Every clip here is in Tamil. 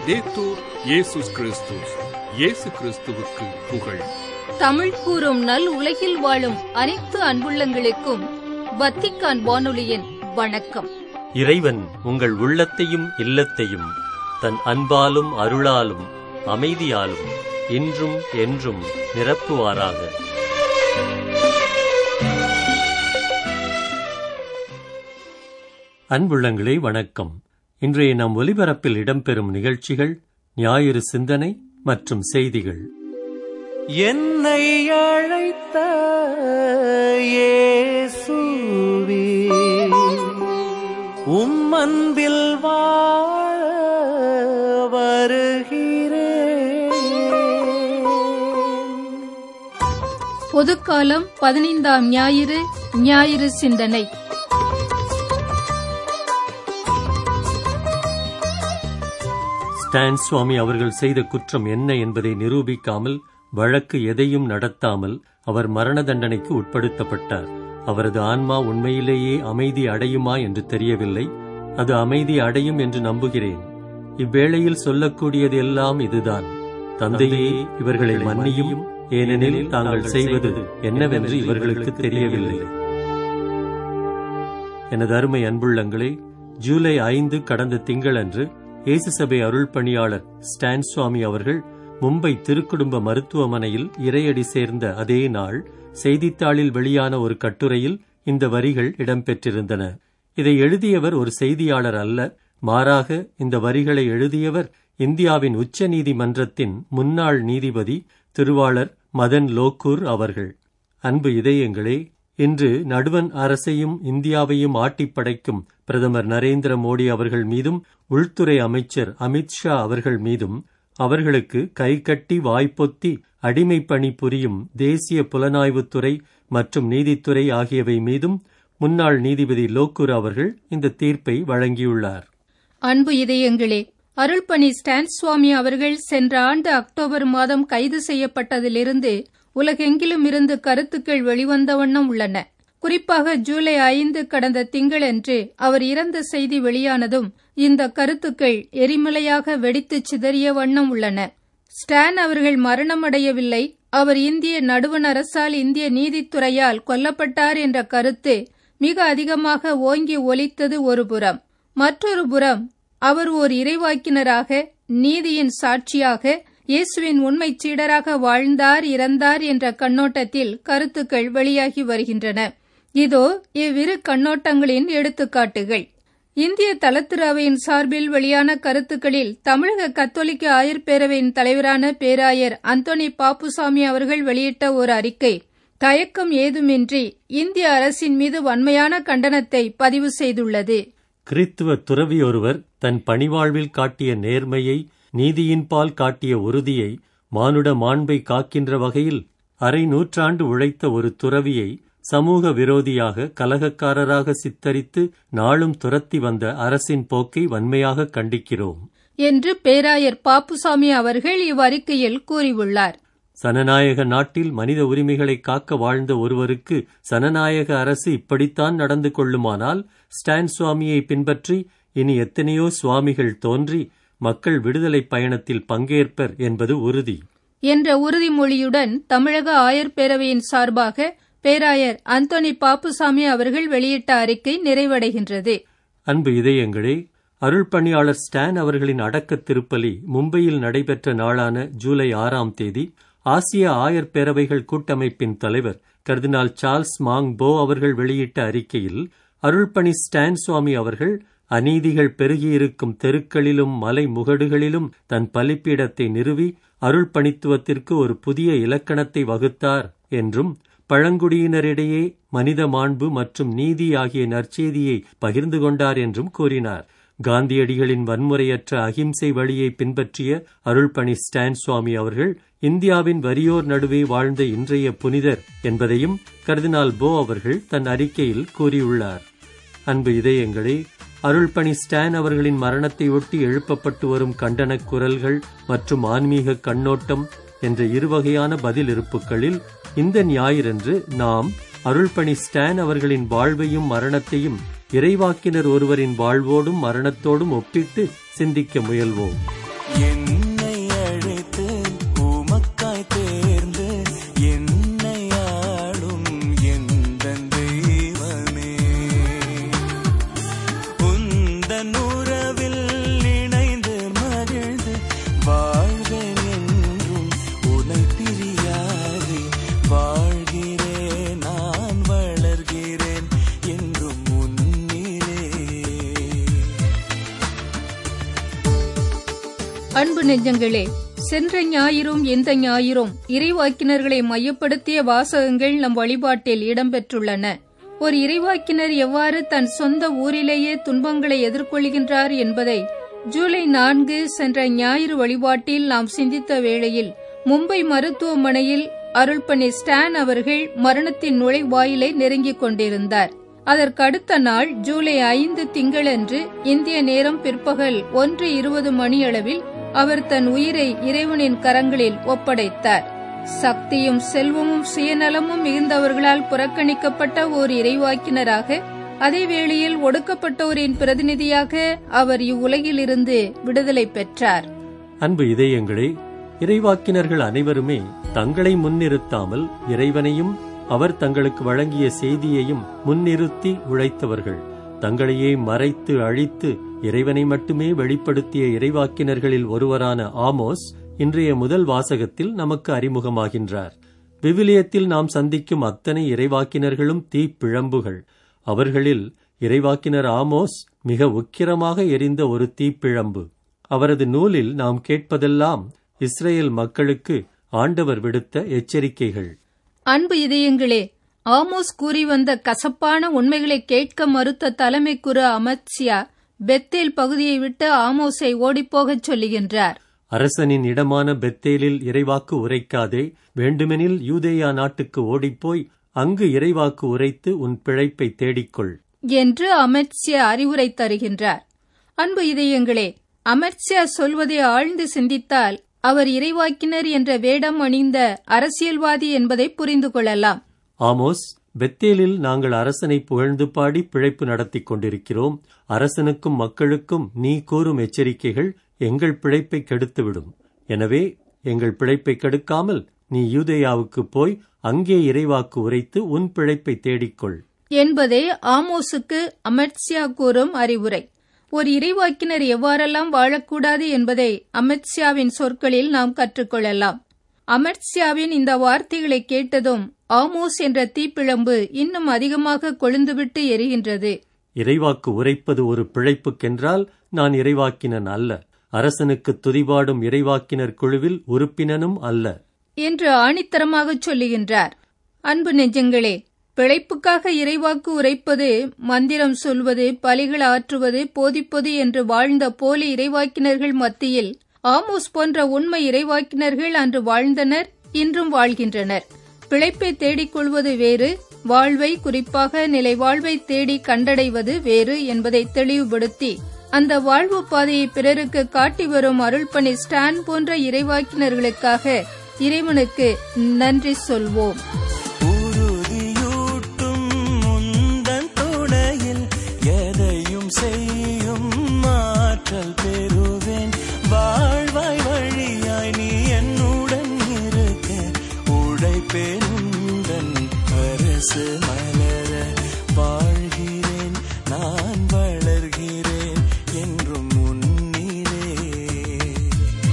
லவ்தேத்தூர் இயேசுஸ் கிறிஸ்துஸ் இயேசு கிறிஸ்துவுக்கு புகழ் தமிழ் கூறும் நல் உலகில் வாழும் அனைத்து அன்புள்ளங்களுக்கும் வத்திக்கான் வானொலியின் வணக்கம் இறைவன் உங்கள் உள்ளத்தையும் இல்லத்தையும் தன் அன்பாலும் அருளாலும் அமைதியாலும் இன்றும் என்றும் நிரப்புவாராக அன்புள்ளங்களே வணக்கம் இன்றைய நம் ஒலிபரப்பில் இடம்பெறும் நிகழ்ச்சிகள் ஞாயிறு சிந்தனை மற்றும் செய்திகள் என்னை அழைத்த இயேசுவே உம் அன்பில் வாழ வருகிறேன் பொதுக்காலம் பதினைந்தாம் ஞாயிறு ஞாயிறு சிந்தனை ஸ்டான் சுவாமி அவர்கள் செய்த குற்றம் என்ன என்பதை நிரூபிக்காமல் வழக்கு எதையும் நடத்தாமல் அவர் மரண தண்டனைக்கு உட்படுத்தப்பட்டார் அவரது ஆன்மா உண்மையிலேயே அமைதி அடையுமா என்று தெரியவில்லை அது அமைதி அடையும் என்று நம்புகிறேன் இவ்வேளையில் சொல்லக்கூடியது எல்லாம் இதுதான் தந்தையே இவர்களை மன்னியும் ஏனெனில் தாங்கள் செய்வது என்னவென்று இவர்களுக்கு தெரியவில்லை எனது அருமை அன்புள்ளங்களே ஜூலை ஐந்து கடந்த திங்களன்று இயேசு சபை அருள் பணியாளர் ஸ்டான் சுவாமி அவர்கள் மும்பை திருக்குடும்ப மருத்துவமனையில் இறையடி சேர்ந்த அதே நாள் செய்தித்தாளில் வெளியான ஒரு கட்டுரையில் இந்த வரிகள் இடம்பெற்றிருந்தன இதை எழுதியவர் ஒரு செய்தியாளர் அல்ல மாறாக இந்த வரிகளை எழுதியவர் இந்தியாவின் உச்ச நீதிமன்றத்தின் முன்னாள் நீதிபதி திருவாளர் மதன் லோக்கூர் அவர்கள் அன்பு இதயங்களே இன்று நடுவன் அரசையும் இந்தியாவையும் ஆட்டிப் படைக்கும் பிரதமர் நரேந்திர மோடி அவர்கள் மீதும் உள்துறை அமைச்சர் அமித்ஷா அவர்கள் மீதும் அவர்களுக்கு கைகட்டி வாய்ப்பொத்தி அடிமை பணி புரியும் தேசிய புலனாய்வுத்துறை மற்றும் நீதித்துறை ஆகியவை மீதும் முன்னாள் நீதிபதி லோக்கூர் அவர்கள் இந்த தீர்ப்பை வழங்கியுள்ளார் அன்பு இதயங்களே அருள்பணி ஸ்டான் சுவாமி அவர்கள் சென்ற ஆண்டு அக்டோபர் மாதம் கைது செய்யப்பட்டதிலிருந்து உலகெங்கிலும் இருந்து கருத்துக்கள் வெளிவந்த வண்ணம் உள்ளன குறிப்பாக ஜூலை ஐந்து கடந்த திங்களன்று அவர் இறந்த செய்தி வெளியானதும் இந்த கருத்துக்கள் எரிமலையாக வெடித்து சிதறிய வண்ணம் உள்ளன ஸ்டான் அவர்கள் மரணமடையவில்லை அவர் இந்திய நடுவண் அரசால் இந்திய நீதித்துறையால் கொல்லப்பட்டார் என்ற கருத்து மிக அதிகமாக ஓங்கி ஒலித்தது ஒரு புறம் மற்றொரு புறம் அவர் ஓர் இறைவாக்கினராக நீதியின் சாட்சியாக இயேசுவின் உண்மைச் சீடராக வாழ்ந்தார் இறந்தார் என்ற கண்ணோட்டத்தில் கருத்துக்கள் வெளியாகி வருகின்றன இதோ இவ்விரு கண்ணோட்டங்களின் எடுத்துக்காட்டுகள் இந்திய தலத்திரு அவையின் சார்பில் வெளியான கருத்துக்களில் தமிழக கத்தோலிக்க ஆயர் பேரவையின் தலைவரான பேராயர் அந்தோனி பாப்புசாமி அவர்கள் வெளியிட்ட ஒரு அறிக்கை தயக்கம் ஏதுமின்றி இந்திய அரசின் மீது வன்மையான கண்டனத்தை பதிவு செய்துள்ளது கிறித்துவ துறவி ஒருவர் தன் பணிவாழ்வில் காட்டிய நேர்மையை நீதியின்பால் காட்டிய உறுதியை மானுட மாண்பை காக்கின்ற வகையில் அரை நூற்றாண்டு உழைத்த ஒரு துறவியை சமூக விரோதியாக கலகக்காரராக சித்தரித்து நாளும் துரத்தி வந்த அரசின் போக்கை வன்மையாக கண்டிக்கிறோம் என்று பேராயர் பாப்புசாமி அவர்கள் இவ்வறிக்கையில் கூறியுள்ளார் சனநாயக நாட்டில் மனித உரிமைகளை காக்க வாழ்ந்த ஒருவருக்கு சனநாயக அரசு இப்படித்தான் நடந்து கொள்ளுமானால் ஸ்டான் சுவாமியை பின்பற்றி இனி எத்தனையோ சுவாமிகள் தோன்றி மக்கள் விடுதலை பயணத்தில் பங்கேற்பர் என்பது உறுதி என்ற உறுதிமொழியுடன் தமிழக ஆயர் பேரவையின் சார்பாக பேராயர் அந்தோனி பாப்புசாமி அவர்கள் வெளியிட்ட அறிக்கை நிறைவடைகின்றது அன்பு இதயங்களே அருள் பணியாளர் ஸ்டான் அவர்களின் அடக்க திருப்பலி மும்பையில் நடைபெற்ற நாளான ஜூலை ஆறாம் தேதி ஆசிய ஆயர் பேரவைகள் கூட்டமைப்பின் தலைவர் கர்தினால் சார்ல்ஸ் மாங் போ அவர்கள் வெளியிட்ட அறிக்கையில் அருள்பணி ஸ்டான் சுவாமி அவர்கள் அநீதிகள் பெருகியிருக்கும் தெருக்களிலும் மலை முகடுகளிலும் தன் பலிப்பீடத்தை நிறுவி அருள் பணித்துவத்திற்கு ஒரு புதிய இலக்கணத்தை வகுத்தார் என்றும் பழங்குடியினரிடையே மனித மாண்பு மற்றும் நீதி ஆகிய நற்செய்தியை பகிர்ந்து கொண்டார் என்றும் கூறினார் காந்தியடிகளின் வன்முறையற்ற அகிம்சை வழியை பின்பற்றிய அருள்பணி ஸ்டான் சுவாமி அவர்கள் இந்தியாவின் வறியோர் நடுவே வாழ்ந்த இன்றைய புனிதர் என்பதையும் கர்தினால் போ அவர்கள் தன் அறிக்கையில் கூறியுள்ளார் அன்பு இதயங்களே அருள்பணி ஸ்டான் அவர்களின் மரணத்தை ஒட்டி எழுப்பப்பட்டு வரும் கண்டனக் குரல்கள் மற்றும் ஆன்மீக கண்ணோட்டம் என்ற இருவகையான பதில் இருப்புகளில் இந்த ஞாயிறன்று நாம் அருள்பணி ஸ்டான் அவர்களின் வாழ்வையும் மரணத்தையும் இறைவாக்கினர் ஒருவரின் வாழ்வோடும் மரணத்தோடும் ஒப்பிட்டு சிந்திக்க முயல்வோம் அன்பு நெஞ்சங்களே சென்ற ஞாயிறும் இந்த ஞாயிறும் இறைவாக்கினர்களை மையப்படுத்திய வாசகங்கள் நம் வழிபாட்டில் இடம்பெற்றுள்ளன ஒரு இறைவாக்கினர் எவ்வாறு தன் சொந்த ஊரிலேயே துன்பங்களை எதிர்கொள்கின்றார் என்பதை ஜூலை நான்கு சென்ற ஞாயிறு வழிபாட்டில் நாம் சிந்தித்த வேளையில் மும்பை மருத்துவமனையில் அருள்பணி ஸ்டான் அவர்கள் மரணத்தின் நுழைவாயிலை நெருங்கிக் கொண்டிருந்தார் அதற்கடுத்த நாள் ஜூலை ஐந்து திங்களன்று இந்திய நேரம் பிற்பகல் ஒன்று இருபது மணியளவில் அவர் தன் உயிரை இறைவனின் கரங்களில் ஒப்படைத்தார் சக்தியும் செல்வமும் சுயநலமும் மிகுந்தவர்களால் புறக்கணிக்கப்பட்ட ஓர் இறைவாக்கினராக அதே வேளையில் ஒடுக்கப்பட்டோரின் பிரதிநிதியாக அவர் இவ்வுலகிலிருந்து விடுதலை பெற்றார் அன்பு இதயங்களே இறைவாக்கினர்கள் அனைவருமே தங்களை முன்னிறுத்தாமல் இறைவனையும் அவர் தங்களுக்கு வழங்கிய செய்தியையும் முன்னிறுத்தி உழைத்தவர்கள் தங்களையே மறைத்து அழித்து இறைவனை மட்டுமே வெளிப்படுத்திய இறைவாக்கினர்களில் ஒருவரான ஆமோஸ் இன்றைய முதல் வாசகத்தில் நமக்கு அறிமுகமாகின்றார் விவிலியத்தில் நாம் சந்திக்கும் அத்தனை இறைவாக்கினர்களும் தீப்பிழம்புகள் அவர்களில் இறைவாக்கினர் ஆமோஸ் மிக உக்கிரமாக எரிந்த ஒரு தீப்பிழம்பு அவரது நூலில் நாம் கேட்பதெல்லாம் இஸ்ரேல் மக்களுக்கு ஆண்டவர் விடுத்த எச்சரிக்கைகள் அன்பு இதயங்களே ஆமோஸ் கூறி வந்த கசப்பான உண்மைகளை கேட்க மறுத்த தலைமை குரு அமத்சியா பெத்தேல் பகுதியை விட்டு ஆமோஸை ஓடிப்போகச் சொல்லுகின்றார் அரசனின் இடமான பெத்தேலில் இறைவாக்கு உரைக்காதே வேண்டுமெனில் யூதேயா நாட்டுக்கு ஓடிப்போய் அங்கு இறைவாக்கு உரைத்து உன் பிழைப்பை தேடிக்கொள் என்று அமர்சியா அறிவுரை தருகின்றார் அன்பு இதயங்களே அமர்சியா சொல்வதை ஆழ்ந்து சிந்தித்தால் அவர் இறைவாக்கினர் என்ற வேடம் அணிந்த அரசியல்வாதி என்பதை புரிந்து கொள்ளலாம் ஆமோஸ் பெத்தேலில் நாங்கள் அரசனை புகழ்ந்து பாடி பிழைப்பு நடத்திக் கொண்டிருக்கிறோம் அரசனுக்கும் மக்களுக்கும் நீ கூறும் எச்சரிக்கைகள் எங்கள் பிழைப்பை கெடுத்துவிடும் எனவே எங்கள் பிழைப்பை கெடுக்காமல் நீ யூதேயாவுக்கு போய் அங்கே இறைவாக்கு உரைத்து உன் பிழைப்பை தேடிக்கொள் என்பதே ஆமோஸுக்கு அமர்சியா கூறும் அறிவுரை ஒரு இறைவாக்கினர் எவ்வாறெல்லாம் வாழக்கூடாது என்பதை அமர்சியாவின் சொற்களில் நாம் கற்றுக்கொள்ளலாம் அமர்சியாவின் இந்த வார்த்தைகளை கேட்டதும் ஆமோஸ் என்ற தீப்பிழம்பு இன்னும் அதிகமாக கொழுந்துவிட்டு எரிகின்றது இறைவாக்கு உரைப்பது ஒரு பிழைப்புக்கென்றால் நான் இறைவாக்கினன் அல்ல அரசனுக்கு துதிபாடும் இறைவாக்கினர் குழுவில் உறுப்பினனும் அல்ல என்று ஆணித்தரமாகச் சொல்லுகின்றார் அன்பு நெஞ்சங்களே பிழைப்புக்காக இறைவாக்கு உரைப்பது மந்திரம் சொல்வது பலிகள் ஆற்றுவது போதிப்பது என்று வாழ்ந்த போலி இறைவாக்கினர்கள் மத்தியில் ஆமோஸ் போன்ற உண்மை இறைவாக்கினர்கள் அன்று வாழ்ந்தனர் இன்றும் வாழ்கின்றனர் பிழைப்பை தேடிக் கொள்வது வேறு வாழ்வை குறிப்பாக நிலை வாழ்வை தேடி கண்டடைவது வேறு என்பதை தெளிவுபடுத்தி அந்த வாழ்வு பாதையை பிறருக்கு காட்டி வரும் அருள்பணி ஸ்டான் போன்ற இறைவாக்கினர்களுக்காக இறைவனுக்கு நன்றி சொல்வோம் உறுதியூட்டும் முந்தன் துணையில் எதையும் செய்யும் மாற்றல் பெறுவேன் வாழ்வாய் வழியாய் நீ என்னுடன் இருக்க உழைப்பேனுடன் அரசு மலர வாழ்கிறேன் நான் வளர்கிறேன் என்றும் முன்னிலே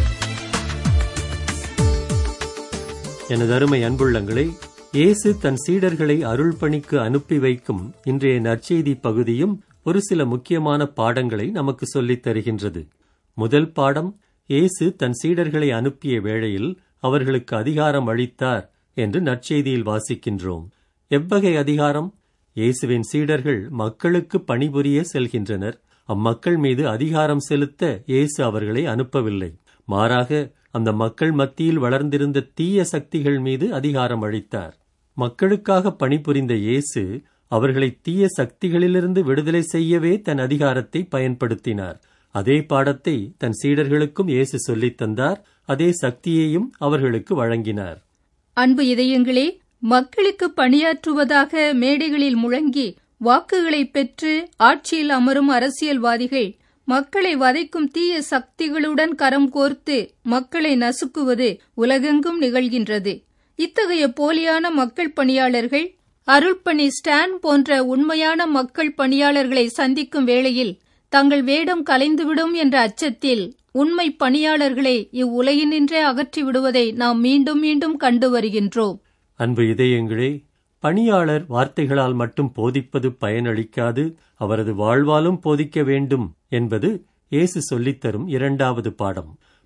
எனது அருமை அன்புள்ளங்களே இயேசு தன் சீடர்களை அருள் பணிக்கு அனுப்பி வைக்கும் இன்றைய நற்செய்தி பகுதியும் ஒரு சில முக்கியமான பாடங்களை நமக்கு சொல்லித் தருகின்றது முதல் பாடம் இயேசு தன் சீடர்களை அனுப்பிய வேளையில் அவர்களுக்கு அதிகாரம் அளித்தார் என்று நற்செய்தியில் வாசிக்கின்றோம் எவ்வகை அதிகாரம் இயேசுவின் சீடர்கள் மக்களுக்கு பணிபுரிய செல்கின்றனர் அம்மக்கள் மீது அதிகாரம் செலுத்த இயேசு அவர்களை அனுப்பவில்லை மாறாக அந்த மக்கள் மத்தியில் வளர்ந்திருந்த தீய சக்திகள் மீது அதிகாரம் அளித்தார் மக்களுக்காக பணிபுரிந்த இயேசு அவர்களை தீய சக்திகளிலிருந்து விடுதலை செய்யவே தன் அதிகாரத்தை பயன்படுத்தினார் அதே பாடத்தை தன் சீடர்களுக்கும் இயேசு சொல்லித் தந்தார் அதே சக்தியையும் அவர்களுக்கு வழங்கினார் அன்பு இதயங்களே மக்களுக்கு பணியாற்றுவதாக மேடைகளில் முழங்கி வாக்குகளை பெற்று ஆட்சியில் அமரும் அரசியல்வாதிகள் மக்களை வதைக்கும் தீய சக்திகளுடன் கரம் கோர்த்து மக்களை நசுக்குவது உலகெங்கும் நிகழ்கின்றது இத்தகைய போலியான மக்கள் பணியாளர்கள் அருள்பணி ஸ்டான் போன்ற உண்மையான மக்கள் பணியாளர்களை சந்திக்கும் வேளையில் தங்கள் வேடம் கலைந்துவிடும் என்ற அச்சத்தில் உண்மை பணியாளர்களை இவ்வுலகினின்றே அகற்றி விடுவதை நாம் மீண்டும் மீண்டும் கண்டு வருகின்றோம் அன்பு இதயங்களே பணியாளர் வார்த்தைகளால் மட்டும் போதிப்பது பயனளிக்காது அவரது வாழ்வாலும் போதிக்க வேண்டும் என்பது இயேசு சொல்லித்தரும் இரண்டாவது பாடம்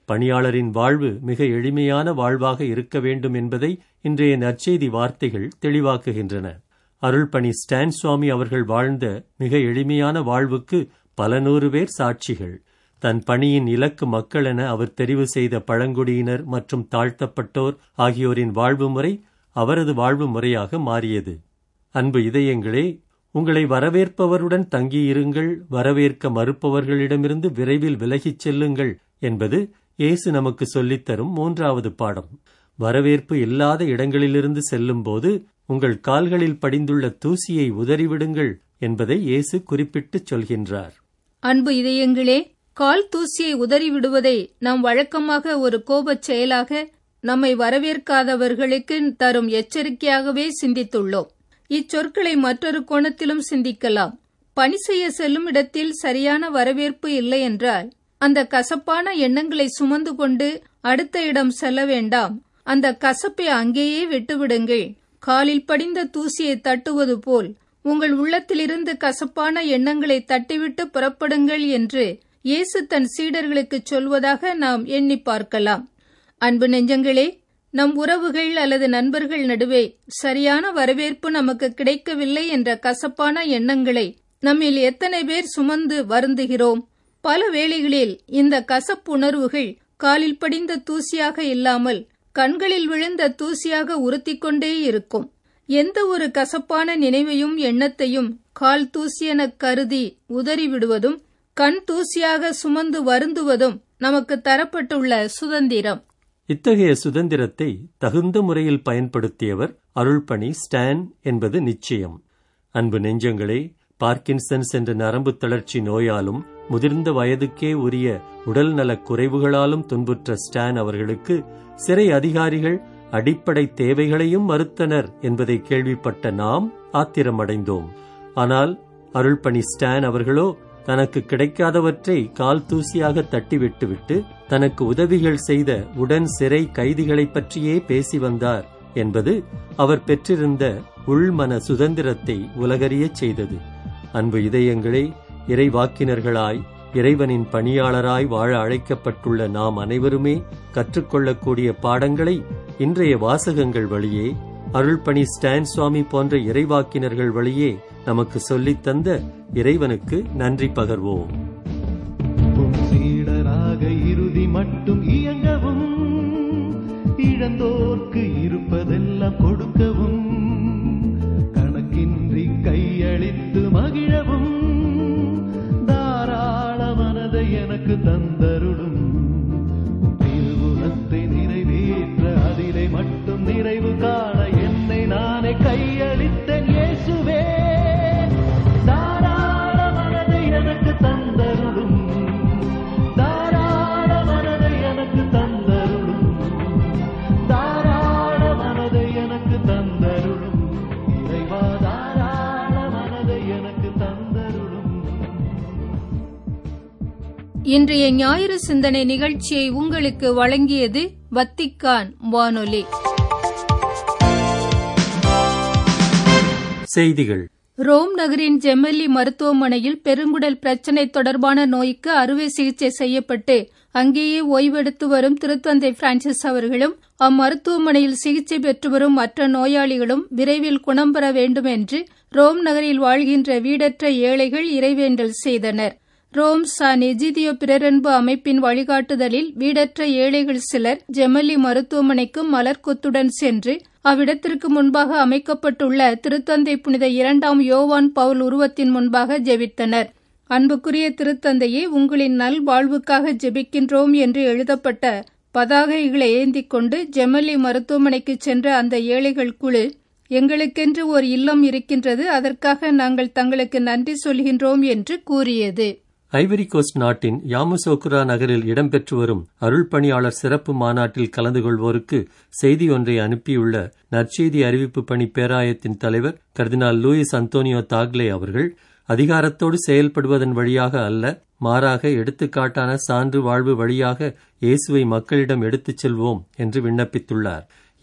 பணியாளரின் வாழ்வு மிக எளிமையான வாழ்வாக இருக்க வேண்டும் என்பதை இன்றைய நற்செய்தி வார்த்தைகள் தெளிவாக்குகின்றன அருள்பணி ஸ்டான் சுவாமி அவர்கள் வாழ்ந்த மிக எளிமையான வாழ்வுக்கு பல நூறு பேர் சாட்சிகள் தன் பணியின் இலக்கு மக்கள் என அவர் தெரிவு செய்த பழங்குடியினர் மற்றும் தாழ்த்தப்பட்டோர் ஆகியோரின் வாழ்வு முறை அவரது வாழ்வு முறையாக மாறியது அன்பு இதயங்களே உங்களை வரவேற்பவருடன் தங்கியிருங்கள் வரவேற்க மறுப்பவர்களிடமிருந்து விரைவில் விலகிச் செல்லுங்கள் என்பது இயேசு நமக்கு சொல்லித்தரும் மூன்றாவது பாடம் வரவேற்பு இல்லாத இடங்களிலிருந்து செல்லும்போது உங்கள் கால்களில் படிந்துள்ள தூசியை உதறிவிடுங்கள் என்பதை இயேசு குறிப்பிட்டுச் சொல்கின்றார் அன்பு இதயங்களே கால் தூசியை உதறி விடுவதை நாம் வழக்கமாக ஒரு கோபச் செயலாக நம்மை வரவேற்காதவர்களுக்கு தரும் எச்சரிக்கையாகவே சிந்தித்துள்ளோம் இச்சொற்களை மற்றொரு கோணத்திலும் சிந்திக்கலாம் பணி செய்ய செல்லும் இடத்தில் சரியான வரவேற்பு இல்லை என்றால் அந்த கசப்பான எண்ணங்களை சுமந்து கொண்டு அடுத்த இடம் செல்ல வேண்டாம் அந்த கசப்பை அங்கேயே விட்டுவிடுங்கள் காலில் படிந்த தூசியை தட்டுவது போல் உங்கள் உள்ளத்திலிருந்து கசப்பான எண்ணங்களை தட்டிவிட்டு புறப்படுங்கள் என்று இயேசு தன் சீடர்களுக்கு சொல்வதாக நாம் எண்ணி பார்க்கலாம் அன்பு நெஞ்சங்களே நம் உறவுகள் அல்லது நண்பர்கள் நடுவே சரியான வரவேற்பு நமக்கு கிடைக்கவில்லை என்ற கசப்பான எண்ணங்களை நம்மில் எத்தனை பேர் சுமந்து வருந்துகிறோம் பல வேளைகளில் இந்த கசப்புணர்வுகள் காலில் படிந்த தூசியாக இல்லாமல் கண்களில் விழுந்த தூசியாக உறுத்திக்கொண்டே இருக்கும் எந்த ஒரு கசப்பான நினைவையும் எண்ணத்தையும் கால் தூசியென கருதி உதறிவிடுவதும் கண் தூசியாக சுமந்து வருந்துவதும் நமக்கு தரப்பட்டுள்ள சுதந்திரம் இத்தகைய சுதந்திரத்தை தகுந்த முறையில் பயன்படுத்தியவர் அருள்பணி ஸ்டான் என்பது நிச்சயம் அன்பு நெஞ்சங்களே பார்க்கின்சன்ஸ் என்ற நரம்பு தளர்ச்சி நோயாலும் முதிர்ந்த வயதுக்கே உரிய உடல் நலக் குறைவுகளாலும் துன்புற்ற ஸ்டான் அவர்களுக்கு சிறை அதிகாரிகள் அடிப்படை தேவைகளையும் மறுத்தனர் என்பதை கேள்விப்பட்ட நாம் ஆத்திரமடைந்தோம் ஆனால் அருள்பணி ஸ்டான் அவர்களோ தனக்கு கிடைக்காதவற்றை கால் தூசியாக தட்டிவிட்டுவிட்டு தனக்கு உதவிகள் செய்த உடன் சிறை கைதிகளைப் பற்றியே பேசி வந்தார் என்பது அவர் பெற்றிருந்த உள்மன சுதந்திரத்தை உலகறியச் செய்தது அன்பு இதயங்களே இறைவாக்கினர்களாய் இறைவனின் பணியாளராய் வாழ அழைக்கப்பட்டுள்ள நாம் அனைவருமே கற்றுக்கொள்ளக்கூடிய பாடங்களை இன்றைய வாசகங்கள் வழியே அருள்பணி ஸ்டான் சுவாமி போன்ற இறைவாக்கினர்கள் வழியே நமக்கு சொல்லித் தந்த இறைவனுக்கு நன்றி பகர்வோம் உம் சீடராக இறுதி மட்டும் இயங்கவும் இழந்தோர்க்கு இருப்பதெல்லாம் கொடுக்கவும் கணக்கின்றி கையளித்து மகிழவும் தாராள மனதை எனக்கு தந்தருளும் உம் திருவுளத்தை நிறைவேற்ற அதிலே மட்டும் நிறைவு காண என்னை நானே கையளித்தேன் இயேசுவே தாராள மனதை எனக்கு தந்தருளும் தாராள மனதை எனக்கு தந்தருளும் தாராள மனதை எனக்கு தந்தருளும் இறைவா தாராள மனதை எனக்கு தந்தருளும் இன்றைய ஞாயிறு சிந்தனை நிகழ்ச்சியை உங்களுக்கு வழங்கியது வத்திக்கான் வானொலி செய்திகள் ரோம் நகரின் ஜெமெல்லி மருத்துவமனையில் பெருங்குடல் பிரச்சினை தொடர்பான நோய்க்கு அறுவை சிகிச்சை செய்யப்பட்டு அங்கேயே ஓய்வெடுத்து வரும் திருத்தந்தை பிரான்சிஸ் அவர்களும் அம்மருத்துவமனையில் சிகிச்சை பெற்று வரும் மற்ற நோயாளிகளும் விரைவில் குணம் பெற வேண்டும் என்று ரோம் நகரில் வாழ்கின்ற வீடற்ற ஏழைகள் இறைவேண்டல் செய்தனர் ரோம் சான் எஜிதியோ பிறரன்பு அமைப்பின் வழிகாட்டுதலில் வீடற்ற ஏழைகள் சிலர் ஜெமல்லி மருத்துவமனைக்கு மலர்கொத்துடன் சென்று அவ்விடத்திற்கு முன்பாக அமைக்கப்பட்டுள்ள திருத்தந்தை புனித இரண்டாம் யோவான் பவுல் உருவத்தின் முன்பாக ஜெபித்தனர் அன்புக்குரிய திருத்தந்தையே உங்களின் நல்வாழ்வுக்காக ஜெபிக்கின்றோம் என்று எழுதப்பட்ட பதாகைகளை ஏந்திக் கொண்டு ஜெமல்லி மருத்துவமனைக்கு சென்ற அந்த ஏழைகள் குழு எங்களுக்கென்று ஒரு இல்லம் இருக்கின்றது அதற்காக நாங்கள் தங்களுக்கு நன்றி சொல்கின்றோம் என்று கூறியது ஐவரி கோஸ்ட் நாட்டின் யாமுசோகுரா நகரில் இடம்பெற்று வரும் அருள் பணியாளர் சிறப்பு மாநாட்டில் கலந்து கொள்வோருக்கு செய்தி ஒன்றை அனுப்பியுள்ள நற்செய்தி அறிவிப்பு பணி பேராயத்தின் தலைவர் கர்தினால் லூயிஸ் அந்தோனியோ தாக்லே அவர்கள் அதிகாரத்தோடு செயல்படுவதன் வழியாக அல்ல மாறாக எடுத்துக்காட்டான சான்று வாழ்வு வழியாக இயேசுவை மக்களிடம் எடுத்துச் செல்வோம் என்று விண்ணப்பித்துள்ளார்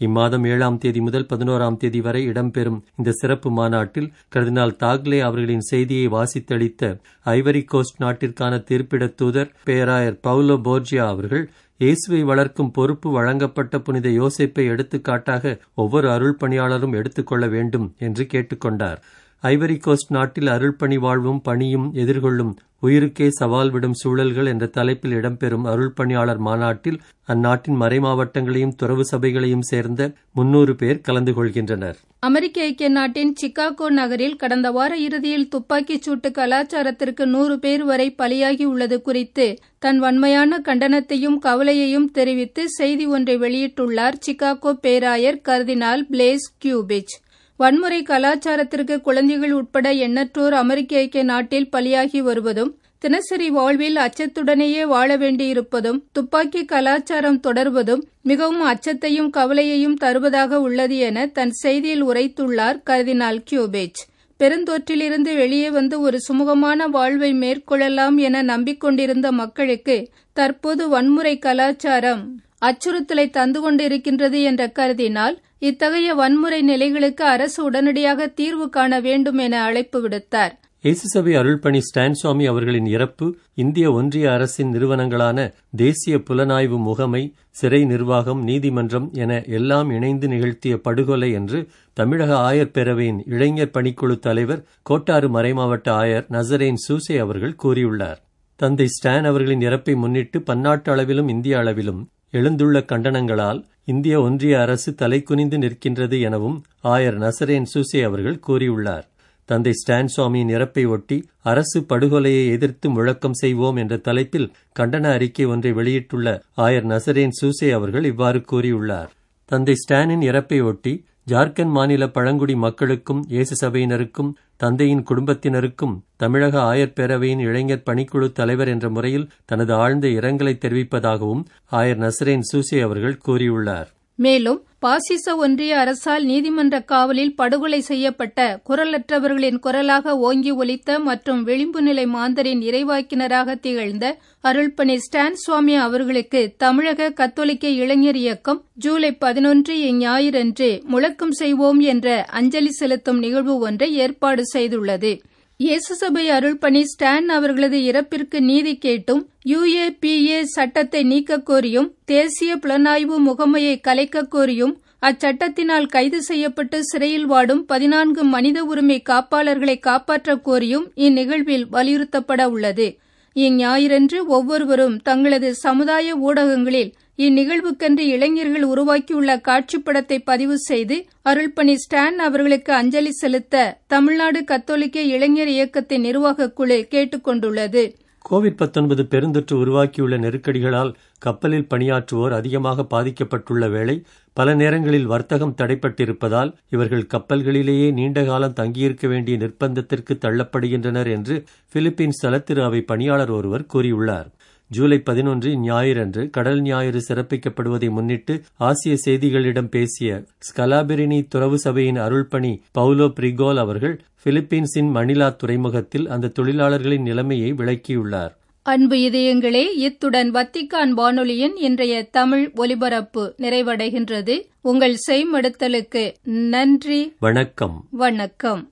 இம்மாதம் ஏழாம் தேதி முதல் பதினோராம் தேதி வரை இடம்பெறும் இந்த சிறப்பு மாநாட்டில் கர்தினால் தாக்லே அவர்களின் செய்தியை வாசித்தளித்த ஐவரி கோஸ்ட் நாட்டிற்கான தீர்ப்பிட தூதர் பேராயர் பவுலோ போர்ஜியா அவர்கள் இயேசுவை வளர்க்கும் பொறுப்பு வழங்கப்பட்ட புனித யோசேப்பை எடுத்துக்காட்டாக ஒவ்வொரு அருள் பணியாளரும் எடுத்துக்கொள்ள வேண்டும் என்று கேட்டுக்கொண்டார் ஐவரி கோஸ்ட் நாட்டில் அருள்பணி வாழ்வும் பணியும் எதிர்கொள்ளும் உயிருக்கே சவால் விடும் சூழல்கள் என்ற தலைப்பில் இடம்பெறும் அருள் பணியாளர் மாநாட்டில் அந்நாட்டின் மறைமாவட்டங்களையும் துறவு சபைகளையும் சேர்ந்த முன்னூறு பேர் கலந்து கொள்கின்றனர் அமெரிக்க ஐக்கிய நாட்டின் சிகாகோ நகரில் கடந்த வார இறுதியில் துப்பாக்கிச் சூட்டு கலாச்சாரத்திற்கு நூறு பேர் வரை பலியாகி உள்ளது குறித்து தன் வன்மையான கண்டனத்தையும் கவலையையும் தெரிவித்து செய்தி ஒன்றை வெளியிட்டுள்ளார் சிகாகோ பேராயர் கர்தினால் பிளேஸ் கியூபிச் வன்முறை கலாச்சாரத்திற்கு குழந்தைகள் உட்பட எண்ணற்றோர் அமெரிக்க ஐக்கிய நாட்டில் பலியாகி வருவதும் தினசரி வாழ்வில் அச்சத்துடனேயே வாழ வேண்டியிருப்பதும் துப்பாக்கி கலாச்சாரம் தொடர்வதும் மிகவும் அச்சத்தையும் கவலையையும் தருவதாக உள்ளது என தன் செய்தியில் உரைத்துள்ளார் கர்தினால் கியூபேச் பெருந்தொற்றிலிருந்து வெளியே வந்து ஒரு சுமூகமான வாழ்வை மேற்கொள்ளலாம் என நம்பிக்கொண்டிருந்த மக்களுக்கு தற்போது வன்முறை கலாச்சாரம் அச்சுறுத்தலை தந்து கொண்டிருக்கின்றது என்ற கருதினால் இத்தகைய வன்முறை நிலைகளுக்கு அரசு உடனடியாக தீர்வு காண வேண்டும் என அழைப்பு விடுத்தார் இயேசுசபை அருள்பணி ஸ்டான் சுவாமி அவர்களின் இறப்பு இந்திய ஒன்றிய அரசின் நிறுவனங்களான தேசிய புலனாய்வு முகமை சிறை நிர்வாகம் நீதிமன்றம் என எல்லாம் இணைந்து நிகழ்த்திய படுகொலை என்று தமிழக ஆயர் பேரவையின் இளைஞர் பணிக்குழு தலைவர் கோட்டாறு மறைமாவட்ட ஆயர் நசரேன் சூசே அவர்கள் கூறியுள்ளார் தந்தை ஸ்டான் அவர்களின் இறப்பை முன்னிட்டு பன்னாட்டு அளவிலும் இந்திய அளவிலும் எழுந்துள்ள கண்டனங்களால் இந்திய ஒன்றிய அரசு தலைக்குனிந்து நிற்கின்றது எனவும் ஆயர் நசரேன் சூசே அவர்கள் கூறியுள்ளார் தந்தை ஸ்டான் சுவாமியின் இறப்பை ஒட்டி அரசு படுகொலையை எதிர்த்து முழக்கம் செய்வோம் என்ற தலைப்பில் கண்டன அறிக்கை ஒன்றை வெளியிட்டுள்ள ஆயர் நசரேன் சூசே அவர்கள் இவ்வாறு கூறியுள்ளார் தந்தை ஸ்டானின் இறப்பை ஒட்டி ஜார்க்கண்ட் மாநில பழங்குடி மக்களுக்கும் இயேசு சபையினருக்கும் தந்தையின் குடும்பத்தினருக்கும் தமிழக ஆயர் பேரவையின் இளைஞர் பணிக்குழு தலைவர் என்ற முறையில் தனது ஆழ்ந்த இரங்கலை தெரிவிப்பதாகவும் ஆயர் நசரேன் சூசே அவர்கள் கூறியுள்ளார் மேலும் பாசிச ஒன்றிய அரசால் நீதிமன்ற காவலில் படுகொலை செய்யப்பட்ட குரலற்றவர்களின் குரலாக ஓங்கி ஒலித்த மற்றும் விளிம்பு நிலை மாந்தரின் இறைவாக்கினராக திகழ்ந்த அருள்பணி ஸ்டான் சுவாமி அவர்களுக்கு தமிழக கத்தோலிக்க இளைஞர் இயக்கம் ஜூலை பதினொன்று இஞ்ஞாயிறன்று முழக்கம் செய்வோம் என்ற அஞ்சலி செலுத்தும் நிகழ்வு ஒன்றை ஏற்பாடு செய்துள்ளது இயேசு சபை அருள்பணி ஸ்டான் அவர்களது இறப்பிற்கு நீதி கேட்டும் யுஏபிஏ சட்டத்தை நீக்கக் கோரியும் தேசிய புலனாய்வு முகமையை கலைக்கக் கோரியும் அச்சட்டத்தினால் கைது செய்யப்பட்டு சிறையில் வாடும் பதினான்கு மனித உரிமை காப்பாளர்களை காப்பாற்றக் கோரியும் இந்நிகழ்வில் வலியுறுத்தப்பட உள்ளது இஞ்ஞாயிறன்று ஒவ்வொருவரும் தங்களது சமுதாய ஊடகங்களில் இந்நிகழ்வுக்கென்று இளைஞர்கள் உருவாக்கியுள்ள காட்சிப்படத்தை பதிவு செய்து அருள்பணி ஸ்டான் அவர்களுக்கு அஞ்சலி செலுத்த தமிழ்நாடு கத்தோலிக்க இளைஞர் இயக்கத்தின் நிர்வாகக் குழு கேட்டுக் கொண்டுள்ளது கோவிட் பத்தொன்பது பெருந்தொற்று உருவாக்கியுள்ள நெருக்கடிகளால் கப்பலில் பணியாற்றுவோர் அதிகமாக பாதிக்கப்பட்டுள்ள வேளை பல நேரங்களில் வர்த்தகம் தடைப்பட்டிருப்பதால் இவர்கள் கப்பல்களிலேயே நீண்ட காலம் தங்கியிருக்க வேண்டிய நிர்பந்தத்திற்கு தள்ளப்படுகின்றனர் என்று பிலிப்பீன்ஸ் தலத்திரு அவை பணியாளர் ஒருவர் கூறியுள்ளார் ஜூலை பதினொன்று ஞாயிறன்று கடல் ஞாயிறு சிறப்பிக்கப்படுவதை முன்னிட்டு ஆசிய செய்திகளிடம் பேசிய ஸ்கலாபெரினி துறவு சபையின் அருள்பணி பவுலோ பிரிகோல் அவர்கள் பிலிப்பீன்ஸின் மணிலா துறைமுகத்தில் அந்த தொழிலாளர்களின் நிலைமையை விளக்கியுள்ளார் அன்பு இதயங்களே இத்துடன் வத்திக்கான் வானொலியின் இன்றைய தமிழ் ஒலிபரப்பு நிறைவடைகின்றது உங்கள் செய்மடுத்தலுக்கு நன்றி வணக்கம் வணக்கம்